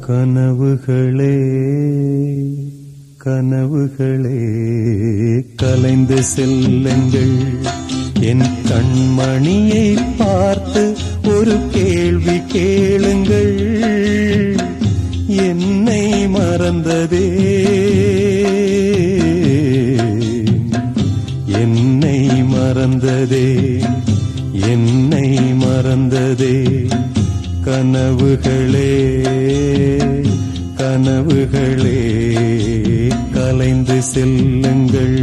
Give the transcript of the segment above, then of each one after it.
கனவுகளே கனவுகளே கலைந்து செல்லுங்கள் என் கண்மணியை பார்த்து ஒரு கேள்வி கேளுங்கள் என்னை மறந்ததே என்னை மறந்ததே என்னை மறந்ததே கனவுகளே கனவுகளே கலைந்து செல்லுங்கள்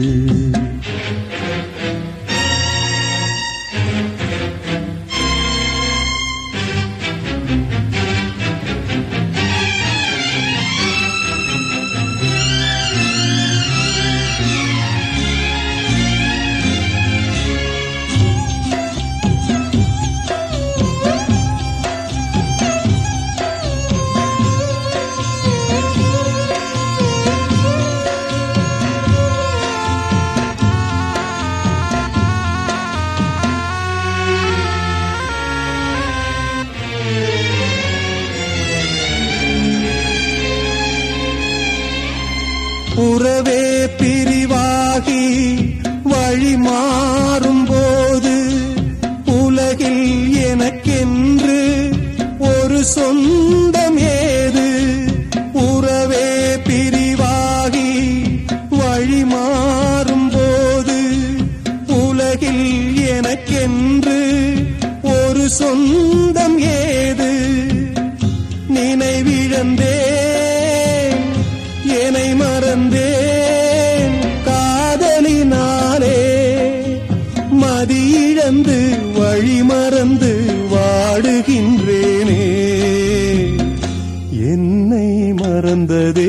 உறவே பிரிவாகி வழி மாறும் போது உலகில் எனக்கென்று ஒரு சொந்தம் ஏது உறவே பிரிவாகி வழி மாறும் போது உலகில் எனக்கென்று ஒரு சொந்தம் ஏது நினைவிழந்தேன் என்னை மறந்தேன் காதலினாலே மதியிழந்து வழி மறந்து வாடுகின்றேனே என்னை மறந்ததே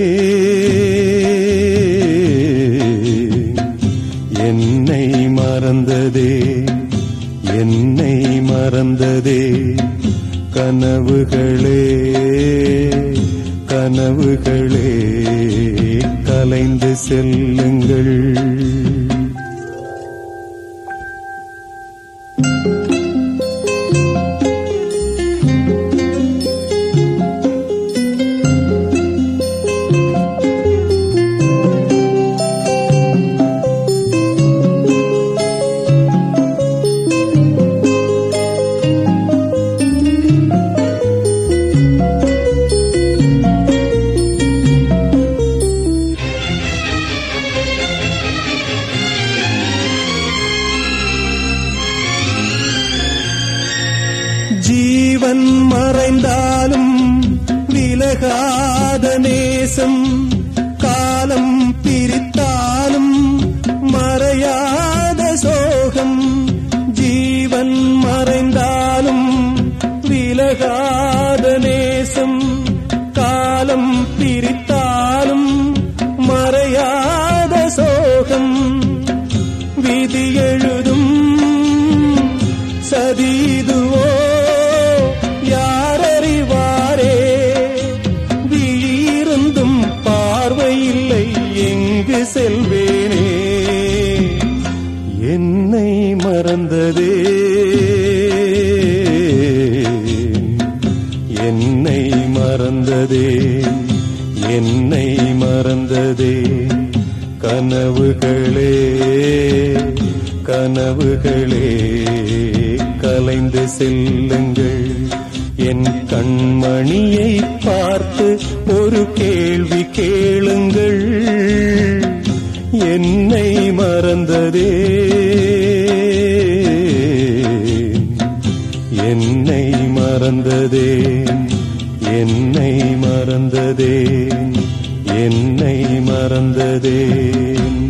என்னை மறந்ததே என்னை மறந்ததே கனவுகளே கனவுகளே கலைந்து செல்லுங்கள் ஜீவன் மறைந்தாலும் விலகாத நேசம் காலம் பிரித்தாலும் மறையாத சோகம் ஜீவன் மறைந்தாலும் விலகாத நேசம் காலம் பிரித்தாலும் மறையாத சோகம் விதி எழுதும் சதீதுவோ யாரறிவாரே விழியிருந்தும் பார்வையில்லை எங்கு செல்வேனே என்னை மறந்ததே என்னை மறந்ததே என்னை மறந்ததே கனவுகளே கனவுகளே கலைந்து செல்லுங்கள் என் கண்மணியை பார்த்து ஒரு கேள்வி கேளுங்கள் என்னை மறந்ததே என்னை மறந்ததே என்னை மறந்ததே என்னை மறந்ததே